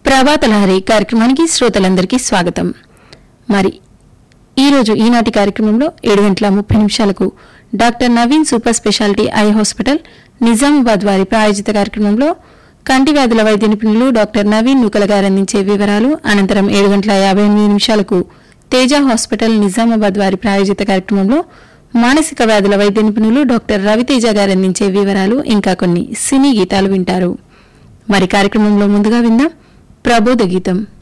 ప్రభాతలహరి కార్యక్రమానికి శ్రోతలందరికీ స్వాగతం మరి ఈరోజు ఈనాటి కార్యక్రమంలో ఏడు గంటల ముప్పై నిమిషాలకు doctor Naveen super speciality eye hospital Nizamabad వారి ప్రాయోజిత కార్యక్రమంలో కంటి వ్యాధుల వైద్య నిపుణులు డాక్టర్ నవీన్ నూకల గారు అందించే వివరాలు అనంతరం ఏడు గంటల యాభై ఎనిమిది నిమిషాలకు తేజ హాస్పిటల్ నిజామాబాద్ వారి ప్రాయోజిత కార్యక్రమంలో మానసిక వ్యాధుల వైద్య నిపుణులు డాక్టర్ రవితేజ గారు అందించే వివరాలు ఇంకా కొన్ని సినీ గీతాలు వింటారు మరి కార్యక్రమంలో ముందుగా విందాం ప్రబోధ గీతం